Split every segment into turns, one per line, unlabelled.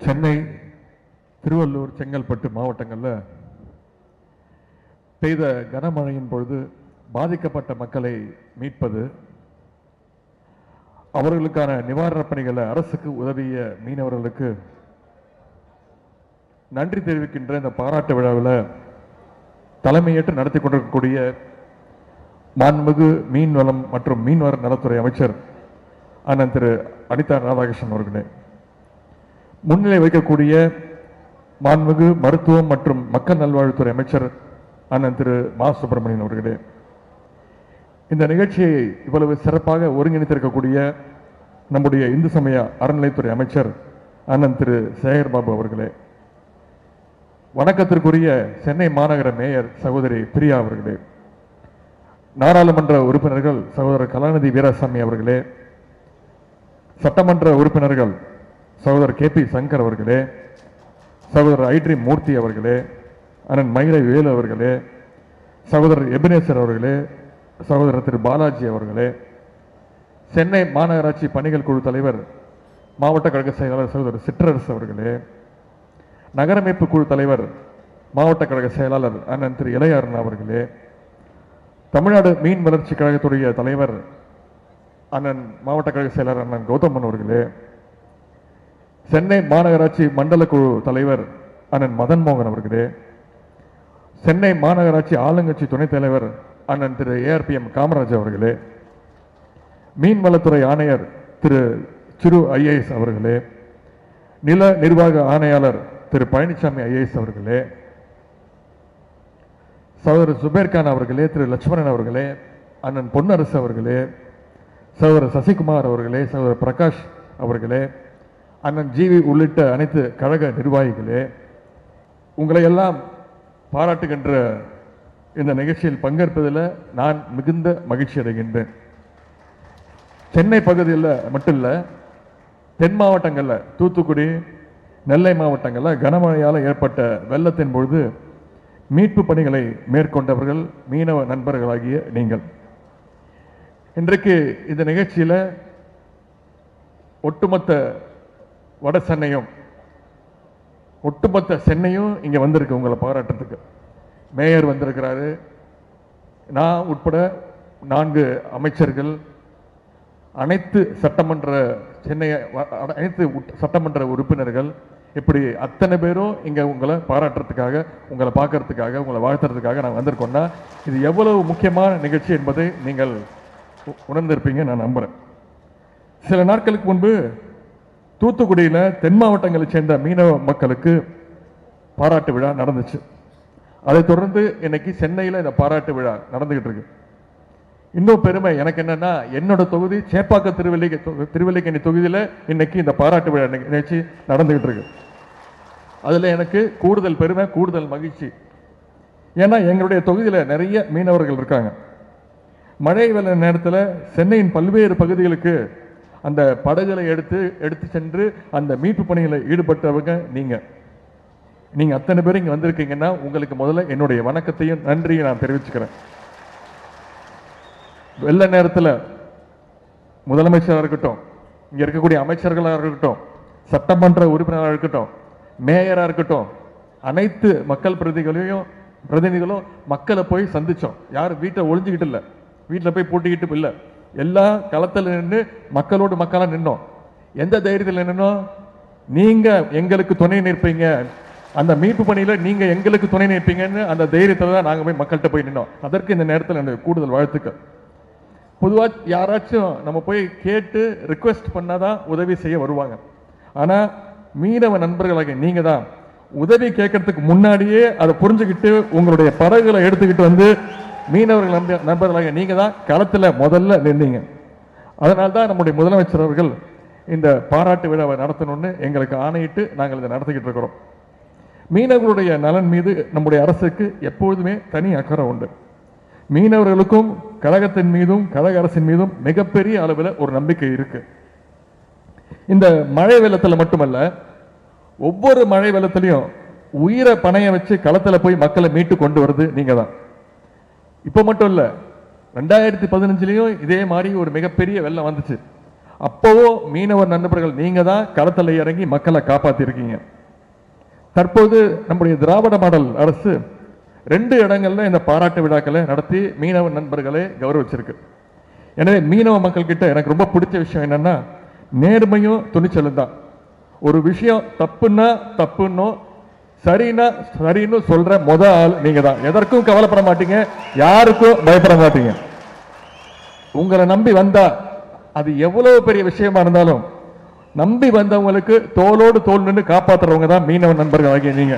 சென்னை திருவள்ளூர் செங்கல்பட்டு மாவட்டங்களில் பெய்த கனமழையின் பொழுது பாதிக்கப்பட்ட மக்களை மீட்பது அவர்களுக்கான நிவாரணப் பணிகளை அரசுக்கு உதவிய மீனவர்களுக்கு நன்றி தெரிவிக்கின்ற இந்த பாராட்டு விழாவில் தலைமையேற்று நடத்தி கொண்டிருக்கக்கூடிய மாண்புமிகு மீன்வளம் மற்றும் மீன்வள நலத்துறை அமைச்சர் அண்ணன் திரு அனிதா ராதாகிருஷ்ணன் அவர்களே முன்னிலை வைக்கக்கூடிய மாண்புமிகு மருத்துவம் மற்றும் மக்கள் நல்வாழ்வுத்துறை அமைச்சர் அண்ணன் திரு மா சுப்பிரமணியன் அவர்களே இந்த நிகழ்ச்சியை இவ்வளவு சிறப்பாக ஒருங்கிணைத்திருக்கக்கூடிய நம்முடைய இந்து சமய அறநிலைத்துறை அமைச்சர் அண்ணன் திரு சேகர் பாபு அவர்களே வணக்கத்திற்குரிய சென்னை மாநகர மேயர் சகோதரி பிரியா அவர்களே நாடாளுமன்ற உறுப்பினர்கள் சகோதரர் கலாநிதி வீராசாமி அவர்களே சட்டமன்ற உறுப்பினர்கள் சகோதரர் கே பி சங்கர் அவர்களே சகோதரர் ஐட்ரி மூர்த்தி அவர்களே அண்ணன் மயிலை வேலு அவர்களே சகோதரர் எபினேசர் அவர்களே சகோதரர் திரு பாலாஜி அவர்களே சென்னை மாநகராட்சி பணிகள் குழு தலைவர் மாவட்ட கழக செயலாளர் சகோதரர் சிற்றரசு அவர்களே நகரமைப்பு குழு தலைவர் மாவட்ட கழக செயலாளர் அண்ணன் திரு இளையாரன் அவர்களே தமிழ்நாடு மீன் வளர்ச்சி கழகத்துடைய தலைவர் அண்ணன் மாவட்ட கழக செயலாளர் அண்ணன் கௌதமன் அவர்களே சென்னை மாநகராட்சி மண்டல குழு தலைவர் அண்ணன் மதன் மோகன் அவர்களே சென்னை மாநகராட்சி ஆளுங்கட்சி துணைத் தலைவர் அண்ணன் திரு ஏஆர்பிஎம் காமராஜ் அவர்களே மீன்வளத்துறை ஆணையர் திரு சிறு ஐஏஎஸ் அவர்களே நில நிர்வாக ஆணையாளர் திரு பழனிசாமி ஐஏஎஸ் அவர்களே சகோதரர் சுபேர்கான் அவர்களே திரு லட்சுமணன் அவர்களே அண்ணன் பொன்னரசு அவர்களே சகோதரர் சசிகுமார் அவர்களே சகோதரர் பிரகாஷ் அவர்களே அண்ணன் ஜிவி உள்ளிட்ட அனைத்து கழக நிர்வாகிகளே உங்களை எல்லாம் பாராட்டுகின்ற இந்த நிகழ்ச்சியில் பங்கேற்பதில் நான் மிகுந்த மகிழ்ச்சி அடைகின்றேன் சென்னை பகுதியில் மட்டும் இல்லை தென் மாவட்டங்களில் தூத்துக்குடி நெல்லை மாவட்டங்களில் கனமழையால் ஏற்பட்ட வெள்ளத்தின் பொழுது மீட்பு பணிகளை மேற்கொண்டவர்கள் மீனவ நண்பர்களாகிய நீங்கள் இன்றைக்கு இந்த நிகழ்ச்சியில் ஒட்டுமொத்த வட சென்னையும் ஒட்டுமொத்த சென்னையும் இங்கே வந்திருக்கு உங்களை பாராட்டுறதுக்கு மேயர் வந்திருக்கிறாரு நான் உட்பட நான்கு அமைச்சர்கள் அனைத்து சட்டமன்ற சென்னை அனைத்து உட்- சட்டமன்ற உறுப்பினர்கள் இப்படி அத்தனை பேரும் இங்கே உங்களை பாராட்டுறதுக்காக உங்களை பார்க்கறதுக்காக உங்களை வாழ்த்துறதுக்காக நான் வந்திருக்கோன்னா இது எவ்வளவு முக்கியமான நிகழ்ச்சி என்பதை நீங்கள் உ- உணர்ந்திருப்பீங்க நான் நம்புகிறேன் சில நாட்களுக்கு முன்பு தூத்துக்குடியில் தென் மாவட்டங்களைச் சேர்ந்த மீனவ மக்களுக்கு பாராட்டு விழா நடந்துச்சு அதைத் தொடர்ந்து இன்னைக்கு சென்னையில் இந்த பாராட்டு விழா நடந்துகிட்டு இருக்கு இன்னும் பெருமை எனக்கு என்னன்னா என்னோட தொகுதி சேப்பாக்கம் திருவல்லிக்கை திருவல்லிக்கணி தொகுதியில் இன்னைக்கு இந்த பாராட்டு விழா நிக- நிகழ்ச்சி நடந்துகிட்டு இருக்கு அதில் எனக்கு கூடுதல் பெருமை கூடுதல் மகிழ்ச்சி ஏன்னா எங்களுடைய தொகுதியில் நிறைய மீனவர்கள் இருக்காங்க மழை வெள்ள நேரத்தில் சென்னையின் பல்வேறு பகுதிகளுக்கு அந்த படகுகளை எடுத்து எடுத்து சென்று அந்த மீட்பு பணிகளில் ஈடுபட்டவங்க நீங்க நீங்க அத்தனை பேர் இங்க வந்திருக்கீங்கன்னா உங்களுக்கு முதல்ல என்னுடைய வணக்கத்தையும் நன்றியும் நான் தெரிவிச்சுக்கிறேன் வெள்ள நேரத்தில் முதலமைச்சராக இருக்கட்டும் இங்க இருக்கக்கூடிய அமைச்சர்களாக இருக்கட்டும் சட்டமன்ற உறுப்பினராக இருக்கட்டும் மேயராக இருக்கட்டும் அனைத்து மக்கள் பிரதிகளையும் பிரதிநிதிகளும் மக்களை போய் சந்திச்சோம் யாரும் வீட்டை ஒளிஞ்சுக்கிட்டு இல்லை வீட்டில் போய் பூட்டிக்கிட்டு இல்லை எல்லா களத்தில் நின்று மக்களோடு மக்களாக நின்னோம் எந்த தைரியத்தில் நின்னோம் நீங்க எங்களுக்கு துணை நிற்பீங்க அந்த மீட்பு பணியில நீங்க எங்களுக்கு துணை நிற்பீங்கன்னு அந்த தைரியத்தில் தான் நாங்கள் போய் மக்கள்கிட்ட போய் நின்னோம் அதற்கு இந்த நேரத்தில் எனக்கு கூடுதல் வாழ்த்துக்கள் பொதுவா யாராச்சும் நம்ம போய் கேட்டு ரிக்வெஸ்ட் பண்ணாதான் உதவி செய்ய வருவாங்க ஆனா மீனவ நண்பர்களாக நீங்க தான் உதவி கேட்கறதுக்கு முன்னாடியே அதை புரிஞ்சுக்கிட்டு உங்களுடைய படகுகளை எடுத்துக்கிட்டு வந்து மீனவர்கள் நம்ப- நண்பர்களாக நீங்க தான் களத்துல முதல்ல நின்னீங்க அதனால தான் நம்முடைய முதலமைச்சர் அவர்கள் இந்த பாராட்டு விழாவை நடத்தணும்னு எங்களுக்கு ஆணையிட்டு நாங்கள் இதை நடத்திக்கிட்டு இருக்கிறோம் மீனவர்களுடைய நலன் மீது நம்முடைய அரசுக்கு எப்பொழுதுமே தனி அக்கறை உண்டு மீனவர்களுக்கும் கழகத்தின் மீதும் கழக அரசின் மீதும் மிகப்பெரிய அளவில் ஒரு நம்பிக்கை இருக்கு இந்த மழை வெள்ளத்துல மட்டுமல்ல ஒவ்வொரு மழை வெள்ளத்திலையும் உயிரை பணைய வச்சு களத்துல போய் மக்களை மீட்டு கொண்டு வருது நீங்க தான் இப்போ மட்டும் இல்ல ரெண்டாயிரத்தி பதினஞ்சுலயும் இதே மாதிரி ஒரு மிகப்பெரிய வெள்ளம் வந்துச்சு அப்போவோ மீனவர் நண்பர்கள் நீங்க தான் களத்தில் இறங்கி மக்களை காப்பாத்திருக்கீங்க தற்போது நம்முடைய திராவிட மாடல் அரசு ரெண்டு இடங்கள்ல இந்த பாராட்டு விழாக்களை நடத்தி மீனவ நண்பர்களை கௌரவிச்சிருக்கு எனவே மீனவ மக்கள் கிட்ட எனக்கு ரொம்ப பிடிச்ச விஷயம் என்னன்னா நேர்மையும் துணிச்சலும் தான் ஒரு விஷயம் தப்புன்னா தப்புன்னோ சரின்னா சரின்னு சொல்ற முத ஆள் நீங்க தான் எதற்கும் கவலைப்பட மாட்டீங்க யாருக்கும் பயப்பட மாட்டீங்க உங்களை நம்பி வந்தா அது எவ்வளவு பெரிய விஷயமா இருந்தாலும் நம்பி வந்தவங்களுக்கு தோளோடு தோல் நின்று காப்பாத்துறவங்க தான் மீனவ நண்பர்கள் ஆகிய நீங்க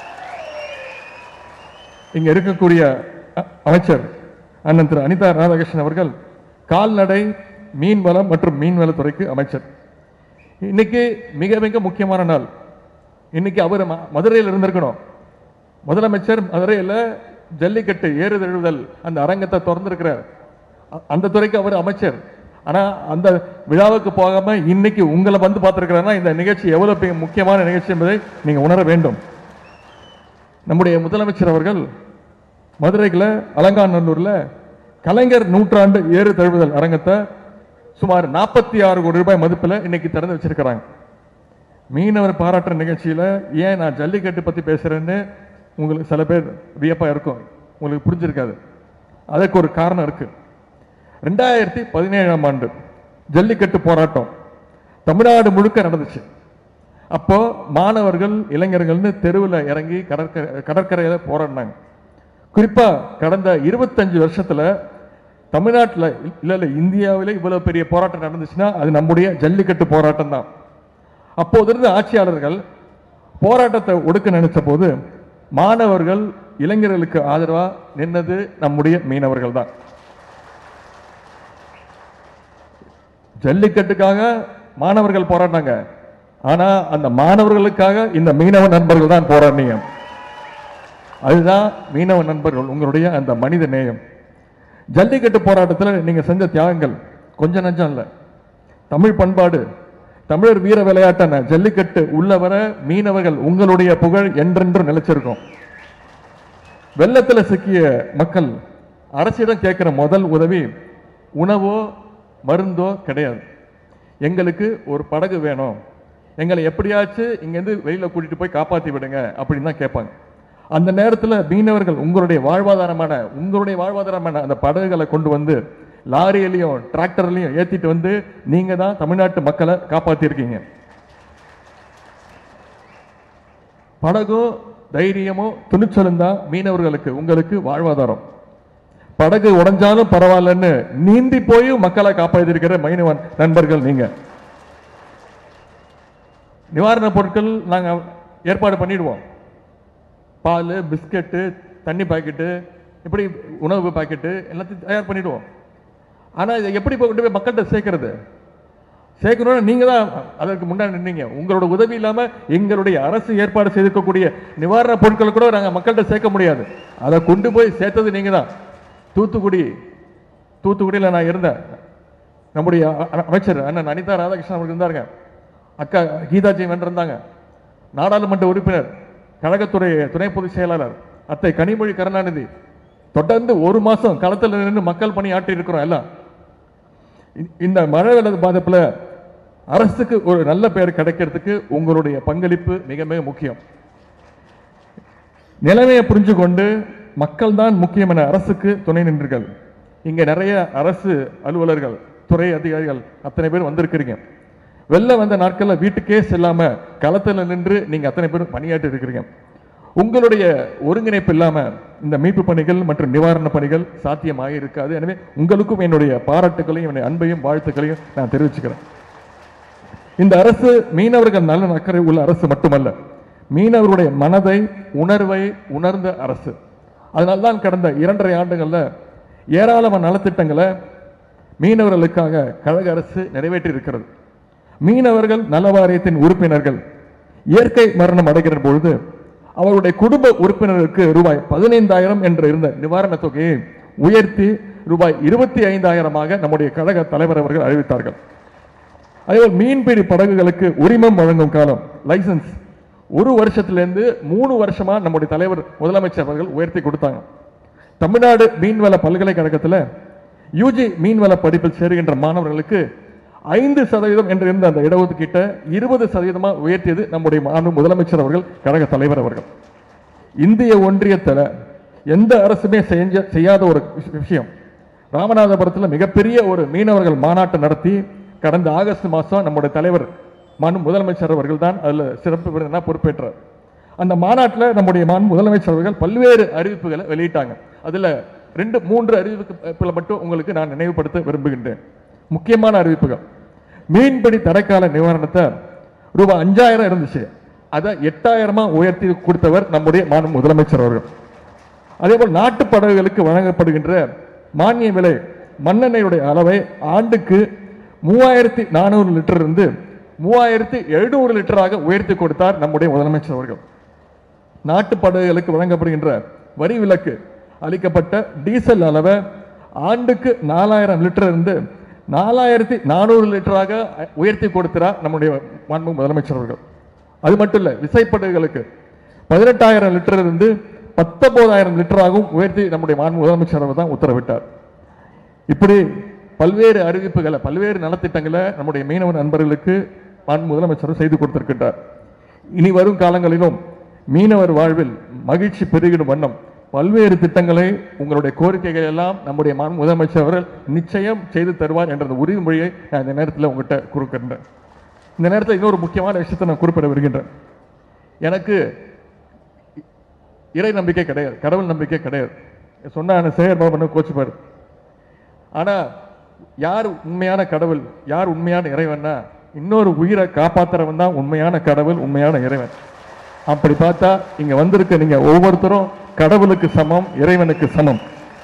இங்க இருக்கக்கூடிய அ- அமைச்சர் அண்ணன் திரு அனிதா ராதாகிருஷ்ணன் அவர்கள் கால்நடை மீன்வளம் மற்றும் மீன்வளத்துறைக்கு அமைச்சர் இன்னைக்கு மிக மிக முக்கியமான நாள் இன்னைக்கு அவர் ம- மதுரையில் இருந்திருக்கணும் முதலமைச்சர் மதுரையில் ஜல்லிக்கட்டு ஏறு தழுவுதல் அந்த அரங்கத்தை திறந்திருக்கிறார் அ- அந்த துறைக்கு அவர் அமைச்சர் ஆனா அந்த விழாவுக்கு போகாம இன்னைக்கு உங்களை வந்து பார்த்திருக்கிறாருன்னா இந்த நிகழ்ச்சி எவ்வளவு பெரிய முக்கியமான நிகழ்ச்சி என்பதை நீங்க உணர வேண்டும் நம்முடைய முதலமைச்சர் அவர்கள் மதுரைக்குள்ள அலங்காநல்லூர்ல கலைஞர் நூற்றாண்டு ஏறு தழுவுதல் அரங்கத்தை சுமார் நாற்பத்தி ஆறு கோடி ரூபாய் மதிப்பில் இன்னைக்கு திறந்து வச்சிருக்கிறாங்க மீனவர் பாராட்டுற நிகழ்ச்சியில ஏன் நான் ஜல்லிக்கட்டு பத்தி பேசுறேன்னு உங்களுக்கு சில பேர் வியப்பா இருக்கும் உங்களுக்கு புரிஞ்சிருக்காது அதுக்கு ஒரு காரணம் இருக்கு ரெண்டாயிரத்தி பதினேழாம் ஆண்டு ஜல்லிக்கட்டு போராட்டம் தமிழ்நாடு முழுக்க நடந்துச்சு அப்போ மாணவர்கள் இளைஞர்கள்னு தெருவில் இறங்கி கடற்கரை கடற்கரையில் போராடினாங்க குறிப்பா கடந்த இருபத்தஞ்சு வருஷத்துல தமிழ்நாட்டில் இல்ல இல்ல இந்தியாவிலே இவ்வளவு பெரிய போராட்டம் நடந்துச்சுன்னா அது நம்முடைய ஜல்லிக்கட்டு போராட்டம் தான் அப்போது இருந்த ஆட்சியாளர்கள் போராட்டத்தை ஒடுக்க நினைச்ச போது மாணவர்கள் இளைஞர்களுக்கு ஆதரவா நின்னது நம்முடைய மீனவர்கள் தான் ஜல்லிக்கட்டுக்காக மாணவர்கள் போராடினாங்க ஆனா அந்த மாணவர்களுக்காக இந்த மீனவ நண்பர்கள் தான் போராடினீங்க அதுதான் மீனவ நண்பர்கள் உங்களுடைய அந்த மனித நேயம் ஜல்லிக்கட்டு போராட்டத்தில் நீங்க செஞ்ச தியாகங்கள் கொஞ்சம் நஞ்சம் இல்லை தமிழ் பண்பாடு தமிழர் வீர விளையாட்டான ஜல்லிக்கட்டு உள்ள வர மீனவர்கள் உங்களுடைய புகழ் என்றென்றும் நிலைச்சிருக்கும் வெள்ளத்துல சிக்கிய மக்கள் அரசிடம் கேட்கிற முதல் உதவி உணவோ மருந்தோ கிடையாது எங்களுக்கு ஒரு படகு வேணும் எங்களை எப்படியாச்சும் இங்கேருந்து வெளியில கூட்டிட்டு போய் காப்பாத்தி விடுங்க அப்படின்னு தான் கேட்பாங்க அந்த நேரத்துல மீனவர்கள் உங்களுடைய வாழ்வாதாரமான உங்களுடைய வாழ்வாதாரமான அந்த படகுகளை கொண்டு வந்து லாரியிலையும் டிராக்டர்லையும் ஏத்திட்டு வந்து நீங்க தான் தமிழ்நாட்டு மக்களை காப்பாத்திருக்கீங்க படகும் தைரியமும் துணிச்சலும் தான் மீனவர்களுக்கு உங்களுக்கு வாழ்வாதாரம் படகு உடைஞ்சாலும் பரவாயில்லன்னு நீந்தி போய் மக்களை காப்பாற்றிருக்கிற மீனவன் நண்பர்கள் நீங்க நிவாரணப் பொருட்கள் நாங்க ஏற்பாடு பண்ணிடுவோம் பால் பிஸ்கட்டு தண்ணி பாக்கெட்டு இப்படி உணவு பாக்கெட்டு எல்லாத்தையும் தயார் பண்ணிடுவோம் ஆனா இதை எப்படி போய் கொண்டு போய் மக்கள்கிட்ட சேர்க்கறது சேர்க்கணும்னு நீங்க தான் அதற்கு முன்னாடி நின்னீங்க உங்களோட உதவி இல்லாம எங்களுடைய அரசு ஏற்பாடு செய்திருக்கக்கூடிய நிவாரணப் பொருட்களை கூட நாங்க மக்கள்கிட்ட சேர்க்க முடியாது அதை கொண்டு போய் சேர்த்தது நீங்க தான் தூத்துக்குடி தூத்துக்குடியில் நான் இருந்தேன் நம்முடைய அ- அ- அமைச்சர் அண்ணன் அனிதா ராதாகிருஷ்ணன் அவர்கள் இருந்தாருங்க அக்கா கீதா ஜெயவன் இருந்தாங்க நாடாளுமன்ற உறுப்பினர் கழகத்துறை துணை பொதுச் செயலாளர் அத்தை கனிமொழி கருணாநிதி தொடர்ந்து ஒரு மாசம் களத்தில் நின்று மக்கள் பணி ஆற்றி இருக்கிறோம் எல்லாம் இ- இந்த மழை வெள்ள பாதிப்புல அரசுக்கு ஒரு நல்ல பெயர் கிடைக்கிறதுக்கு உங்களுடைய பங்களிப்பு மிக மிக முக்கியம் நிலைமையை புரிஞ்சு கொண்டு மக்கள் தான் முக்கியம் என அரசுக்கு துணை நின்றீர்கள் இங்க நிறைய அரசு அலுவலர்கள் துறை அதிகாரிகள் அத்தனை பேர் வந்திருக்கிறீங்க வெளில வந்த நாட்கள்ல வீட்டுக்கே செல்லாம களத்துல நின்று நீங்க அத்தனை பேரும் பணியாற்றி இருக்கிறீங்க உங்களுடைய ஒருங்கிணைப்பு இல்லாம இந்த மீட்பு பணிகள் மற்றும் நிவாரண பணிகள் சாத்தியமாக இருக்காது எனவே உங்களுக்கும் என்னுடைய பாராட்டுகளையும் என்னுடைய அன்பையும் வாழ்த்துக்களையும் நான் தெரிவிச்சுக்கிறேன் இந்த அரசு மீனவர்கள் நலன் அக்கறை உள்ள அரசு மட்டுமல்ல மீனவர்களுடைய மனதை உணர்வை உணர்ந்த அரசு அதனால்தான் கடந்த இரண்டரை ஆண்டுகள்ல ஏராளமான நலத்திட்டங்களை மீனவர்களுக்காக கழக அரசு நிறைவேற்றி இருக்கிறது மீனவர்கள் நல வாரியத்தின் உறுப்பினர்கள் இயற்கை மரணம் அடைகிற பொழுது அவருடைய குடும்ப உறுப்பினருக்கு ரூபாய் பதினைந்தாயிரம் என்று இருந்த நிவாரணத் தொகையை உயர்த்தி ரூபாய் இருபத்தி ஐந்தாயிரமாக நம்முடைய கழக தலைவர் அவர்கள் அறிவித்தார்கள் அதேபோல் மீன்பிடி படகுகளுக்கு உரிமம் வழங்கும் காலம் லைசன்ஸ் ஒரு வருஷத்திலிருந்து மூணு வருஷமா நம்முடைய தலைவர் முதலமைச்சர் அவர்கள் உயர்த்தி கொடுத்தாங்க தமிழ்நாடு மீன்வள பல்கலைக்கழகத்தில் யூஜி மீன்வள படிப்பில் சேருகின்ற மாணவர்களுக்கு ஐந்து சதவீதம் என்று இருந்த அந்த இடஒதுக்கீட்டை இருபது சதவீதமா உயர்த்தியது நம்முடைய மாண்பு முதலமைச்சர் அவர்கள் கழக தலைவர் அவர்கள் இந்திய ஒன்றியத்தில் எந்த அரசுமே செஞ்ச செய்யாத ஒரு விஷ- விஷயம் ராமநாதபுரத்தில் மிகப்பெரிய ஒரு மீனவர்கள் மாநாட்டை நடத்தி கடந்த ஆகஸ்ட் மாதம் நம்முடைய தலைவர் மாண்பு முதலமைச்சர் அவர்கள் தான் அதில் சிறப்பு விருந்தினா பொறுப்பேற்றார் அந்த மாநாட்டில் நம்முடைய மாண்பு முதலமைச்சர் அவர்கள் பல்வேறு அறிவிப்புகளை வெளியிட்டாங்க அதில் ரெண்டு மூன்று அறிவிப்புகளை மட்டும் உங்களுக்கு நான் நினைவுபடுத்த விரும்புகின்றேன் முக்கியமான அறிவிப்புகள் மீன்பிடி தடைக்கால நிவாரணத்தை ரூபாய் அஞ்சாயிரம் இருந்துச்சு அதை எட்டாயிரமா உயர்த்தி கொடுத்தவர் நம்முடைய மாண்பு முதலமைச்சர் அவர்கள் அதேபோல் நாட்டு படகுகளுக்கு வழங்கப்படுகின்ற மானிய விலை மண்ணெண்ணெயுடைய அளவை ஆண்டுக்கு மூவாயிரத்தி நானூறு லிட்டர் இருந்து மூவாயிரத்தி எழுநூறு லிட்டராக உயர்த்தி கொடுத்தார் நம்முடைய முதலமைச்சர் அவர்கள் நாட்டு படகுகளுக்கு வழங்கப்படுகின்ற வரி விலக்கு அளிக்கப்பட்ட டீசல் அளவை ஆண்டுக்கு நாலாயிரம் லிட்டர் இருந்து நாலாயிரத்தி நானூறு லிட்டராக உயர்த்தி கொடுக்கிறார் நம்முடைய மாண்பு முதலமைச்சர் அவர்கள் அது மட்டும் இல்லை விசைப்படகுகளுக்கு பதினெட்டாயிரம் லிட்டர் இருந்து பத்தொன்பதாயிரம் லிட்டராகவும் உயர்த்தி நம்முடைய மாண்பு முதலமைச்சர் அவர்கள் தான் உத்தரவிட்டார் இப்படி பல்வேறு அறிவிப்புகளை பல்வேறு நலத்திட்டங்களை நம்முடைய மீனவ நண்பர்களுக்கு மாண்பு முதலமைச்சர் செய்து கொடுத்திருக்கின்றார் இனி வரும் காலங்களிலும் மீனவர் வாழ்வில் மகிழ்ச்சி பெருகிடும் வண்ணம் பல்வேறு திட்டங்களை உங்களுடைய கோரிக்கைகள் எல்லாம் நம்முடைய மாண்பு முதலமைச்சர் அவர்கள் நிச்சயம் செய்து தருவார் என்ற அந்த உறுதிமொழியை நான் இந்த நேரத்தில் உங்கள்கிட்ட கொடுக்கின்றேன் இந்த நேரத்தில் இன்னொரு முக்கியமான விஷயத்தை நான் குறிப்பிட வருகின்றேன் எனக்கு இறை நம்பிக்கை கிடையாது கடவுள் நம்பிக்கை கிடையாது சொன்ன சேகர் பாபு கோச்சுப்பாரு ஆனா யார் உண்மையான கடவுள் யார் உண்மையான இறைவன்னா இன்னொரு உயிரை காப்பாத்துறவன் தான் உண்மையான கடவுள் உண்மையான இறைவன் அப்படி பார்த்தா இங்க வந்திருக்க நீங்க ஒவ்வொருத்தரும் கடவுளுக்கு சமம் இறைவனுக்கு சமம்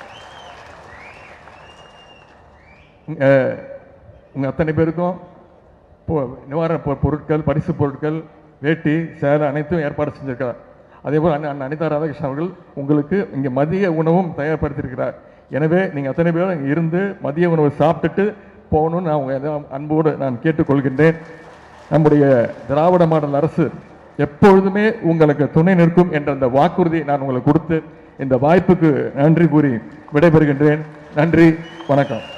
அஹ், உங்க அத்தனை பேருக்கும் பொ- நிவாரண பொ- பொருட்கள் பரிசு பொருட்கள் வேட்டி சேலை அனைத்தும் ஏற்பாடு செஞ்சிருக்கிறார் அதே போல் அண்ணன் அண்ணன் அனிதா ராதாகிருஷ்ணன் அவர்கள் உங்களுக்கு இங்கே மதிய உணவும் தயார்படுத்தியிருக்கிறார் எனவே நீங்கள் அத்தனை பேரும் இங்கே இருந்து மதிய உணவு சாப்பிட்டுட்டு போகணும்னு நான் உங்கள் எல்லாம் அன்போடு நான் கேட்டுக்கொள்கின்றேன் நம்முடைய திராவிட மாடல் அரசு எப்பொழுதுமே உங்களுக்கு துணை நிற்கும் என்ற அந்த வாக்குறுதியை நான் உங்களுக்கு கொடுத்து இந்த வாய்ப்புக்கு நன்றி கூறி விடைபெறுகின்றேன் நன்றி வணக்கம்